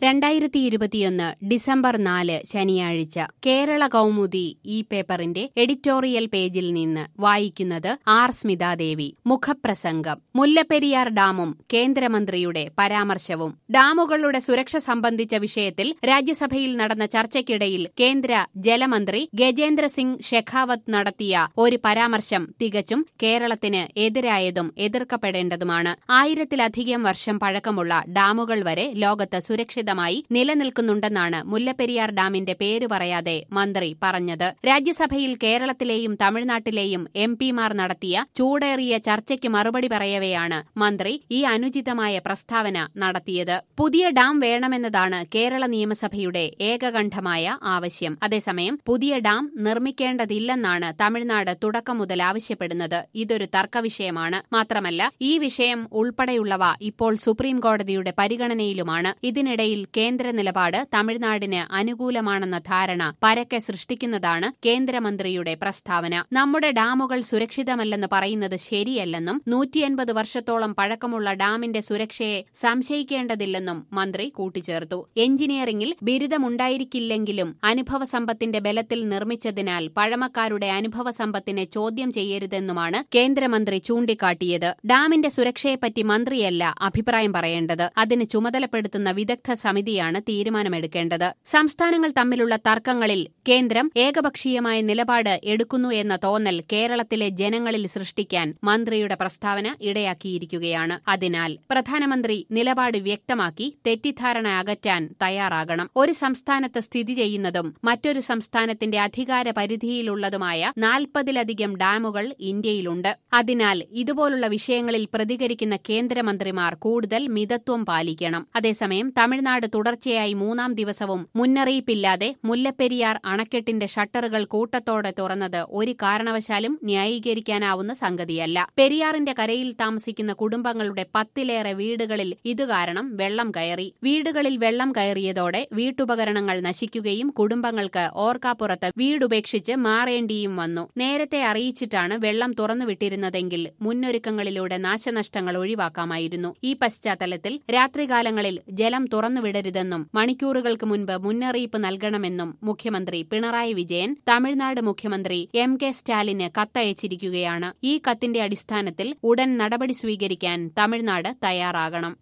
രണ്ടായിരത്തി ഇരുപത്തിയൊന്ന് ഡിസംബർ നാല് ശനിയാഴ്ച കേരള കൗമുദി ഈ പേപ്പറിന്റെ എഡിറ്റോറിയൽ പേജിൽ നിന്ന് വായിക്കുന്നത് ആർ സ്മിതാദേവി മുഖപ്രസംഗം മുല്ലപ്പെരിയാർ ഡാമും കേന്ദ്രമന്ത്രിയുടെ പരാമർശവും ഡാമുകളുടെ സുരക്ഷ സംബന്ധിച്ച വിഷയത്തിൽ രാജ്യസഭയിൽ നടന്ന ചർച്ചയ്ക്കിടയിൽ കേന്ദ്ര ജലമന്ത്രി ഗജേന്ദ്ര സിംഗ് ഷെഖാവത്ത് നടത്തിയ ഒരു പരാമർശം തികച്ചും കേരളത്തിന് എതിരായതും എതിർക്കപ്പെടേണ്ടതുമാണ് ആയിരത്തിലധികം വർഷം പഴക്കമുള്ള ഡാമുകൾ വരെ ലോകത്ത് സുരക്ഷിതമായി നിലനിൽക്കുന്നുണ്ടെന്നാണ് മുല്ലപ്പെരിയാർ ഡാമിന്റെ പേര് പറയാതെ മന്ത്രി പറഞ്ഞത് രാജ്യസഭയിൽ കേരളത്തിലെയും തമിഴ്നാട്ടിലെയും എം പിമാർ നടത്തിയ ചൂടേറിയ ചർച്ചയ്ക്ക് മറുപടി പറയവെയാണ് മന്ത്രി ഈ അനുചിതമായ പ്രസ്താവന നടത്തിയത് പുതിയ ഡാം വേണമെന്നതാണ് കേരള നിയമസഭയുടെ ഏകകണ്ഠമായ ആവശ്യം അതേസമയം പുതിയ ഡാം നിർമ്മിക്കേണ്ടതില്ലെന്നാണ് തമിഴ്നാട് തുടക്കം മുതൽ ആവശ്യപ്പെടുന്നത് ഇതൊരു തർക്കവിഷയമാണ് മാത്രമല്ല ഈ വിഷയം ഉൾപ്പെടെയുള്ളവ ഇപ്പോൾ സുപ്രീം കോടതിയുടെ പരിഗണനയിലുമാണ് ഇതിനിടയിൽ കേന്ദ്ര നിലപാട് തമിഴ്നാടിന് അനുകൂലമാണെന്ന ധാരണ പരക്കെ സൃഷ്ടിക്കുന്നതാണ് കേന്ദ്രമന്ത്രിയുടെ പ്രസ്താവന നമ്മുടെ ഡാമുകൾ സുരക്ഷിതമല്ലെന്ന് പറയുന്നത് ശരിയല്ലെന്നും നൂറ്റിയൻപത് വർഷത്തോളം പഴക്കമുള്ള ഡാമിന്റെ സുരക്ഷയെ സംശയിക്കേണ്ടതില്ലെന്നും മന്ത്രി കൂട്ടിച്ചേർത്തു എഞ്ചിനീയറിംഗിൽ ബിരുദമുണ്ടായിരിക്കില്ലെങ്കിലും അനുഭവ സമ്പത്തിന്റെ ബലത്തിൽ നിർമ്മിച്ചതിനാൽ പഴമക്കാരുടെ അനുഭവ സമ്പത്തിനെ ചോദ്യം ചെയ്യരുതെന്നുമാണ് കേന്ദ്രമന്ത്രി ചൂണ്ടിക്കാട്ടിയത് ഡാമിന്റെ സുരക്ഷയെപ്പറ്റി മന്ത്രിയല്ല അഭിപ്രായം പറയേണ്ടത് അതിന് ചുമതലപ്പെടുത്തുന്ന വിദഗ്ധ സമിതിയാണ് തീരുമാനമെടുക്കേണ്ടത് സംസ്ഥാനങ്ങൾ തമ്മിലുള്ള തർക്കങ്ങളിൽ കേന്ദ്രം ഏകപക്ഷീയമായ നിലപാട് എടുക്കുന്നു എന്ന തോന്നൽ കേരളത്തിലെ ജനങ്ങളിൽ സൃഷ്ടിക്കാൻ മന്ത്രിയുടെ പ്രസ്താവന ഇടയാക്കിയിരിക്കുകയാണ് അതിനാൽ പ്രധാനമന്ത്രി നിലപാട് വ്യക്തമാക്കി തെറ്റിദ്ധാരണ അകറ്റാൻ തയ്യാറാകണം ഒരു സംസ്ഥാനത്ത് സ്ഥിതി ചെയ്യുന്നതും മറ്റൊരു സംസ്ഥാനത്തിന്റെ അധികാര പരിധിയിലുള്ളതുമായ നാൽപ്പതിലധികം ഡാമുകൾ ഇന്ത്യയിലുണ്ട് അതിനാൽ ഇതുപോലുള്ള വിഷയങ്ങളിൽ പ്രതികരിക്കുന്ന കേന്ദ്രമന്ത്രിമാർ കൂടുതൽ മിതത്വം പാലിക്കണം അതേസമയം തമിഴ്നാട് തുടർച്ചയായി മൂന്നാം ദിവസവും മുന്നറിയിപ്പില്ലാതെ മുല്ലപ്പെരിയാർ അണക്കെട്ടിന്റെ ഷട്ടറുകൾ കൂട്ടത്തോടെ തുറന്നത് ഒരു കാരണവശാലും ന്യായീകരിക്കാനാവുന്ന സംഗതിയല്ല പെരിയാറിന്റെ കരയിൽ താമസിക്കുന്ന കുടുംബങ്ങളുടെ പത്തിലേറെ വീടുകളിൽ ഇതുകാരണം വെള്ളം കയറി വീടുകളിൽ വെള്ളം കയറിയതോടെ വീട്ടുപകരണങ്ങൾ നശിക്കുകയും കുടുംബങ്ങൾക്ക് ഓർക്കാപ്പുറത്ത് വീടുപേക്ഷിച്ച് മാറേണ്ടിയും വന്നു നേരത്തെ അറിയിച്ചിട്ടാണ് വെള്ളം തുറന്നുവിട്ടിരുന്നതെങ്കിൽ മുന്നൊരുക്കങ്ങളിലൂടെ നാശനഷ്ടങ്ങൾ ഒഴിവാക്കാമായിരുന്നു ഈ പശ്ചാത്തലത്തിൽ രാത്രികാലങ്ങളിൽ ജലം തുറന്നുവിടരുതെന്നും മണിക്കൂറുകൾക്ക് മുൻപ് മുന്നറിയിപ്പ് നൽകണമെന്നും മുഖ്യമന്ത്രി പിണറായി വിജയൻ തമിഴ്നാട് മുഖ്യമന്ത്രി എം കെ സ്റ്റാലിന് കത്തയച്ചിരിക്കുകയാണ് ഈ കത്തിന്റെ അടിസ്ഥാനത്തിൽ ഉടൻ നടപടി സ്വീകരിക്കാൻ തമിഴ്നാട് തയ്യാറാകണം